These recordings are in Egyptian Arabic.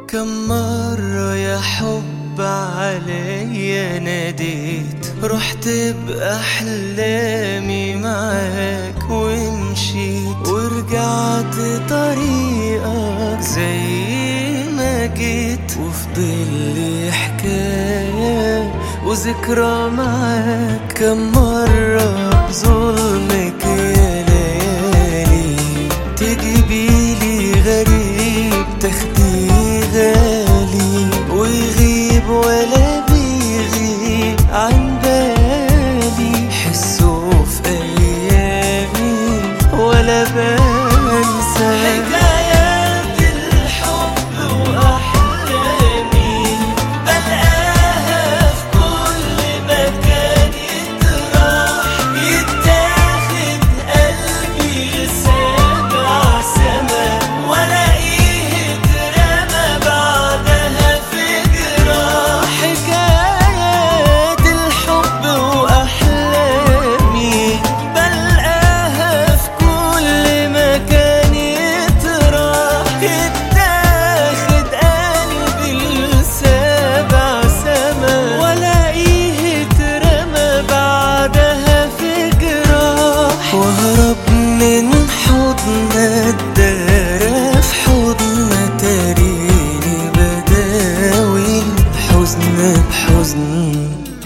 كم مرة يا حب عليا ناديت رحت بأحلامي معاك ومشيت ورجعت طريقك زي ما جيت وفضل لي حكاية وذكرى معاك كم مرة ظلمك يا ليالي تجيبيلي غريب تاخدي غالي ويغيب ولا بيغيب عن بالي حسه في ايامي ولا بنسى حكايات الحب واحلامي بلقاها في كل مكان يتراح يتاخد قلبي لسابع سما والاقيه اترمى بعدها في جراح حكايات الحب واحلامي بلقاها في كل مكان يتراح يتاخد قلبي لسابع سما والاقيه اترمى بعدها في جراح وهرب من حضن الدار في حضن تاريني بداوي حزن بحزن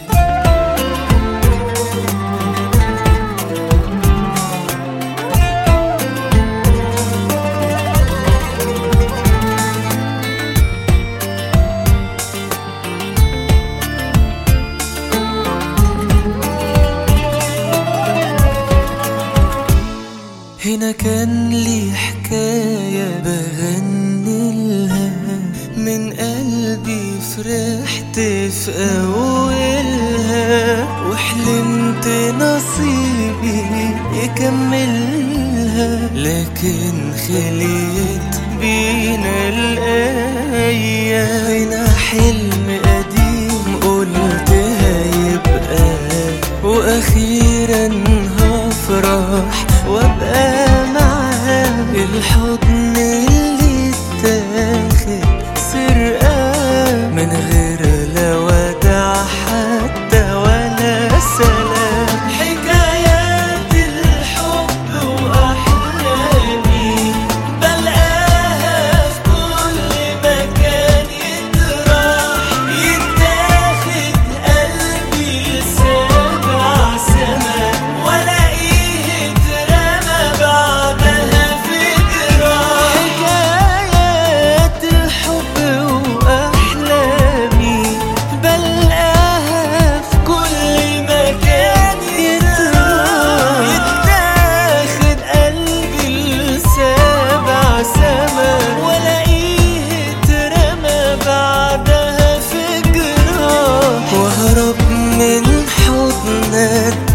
هنا كان لي حكاية بغني لها من قلبي فرحت في أولها وحلمت نصيبي يكملها لكن خليت بينا الأيام هنا حلم قديم قلت هيبقى وأخيرا هفرح وابقى معاه الحضن اللي اتاخد سرقة من غير لا وداع حتى ولا سلام حكايات الحب وأحلامي بلقاها في كل مكان يتراح يتاخد قلبي لسابع سما والاقيه اترمى بعدها في جراح حكايات الحب واحلامي بلقاها في كل مكان يتراح يتاخد قلبي لسابع سما والاقيه اترمى بعدها في جراح وهرب من حضن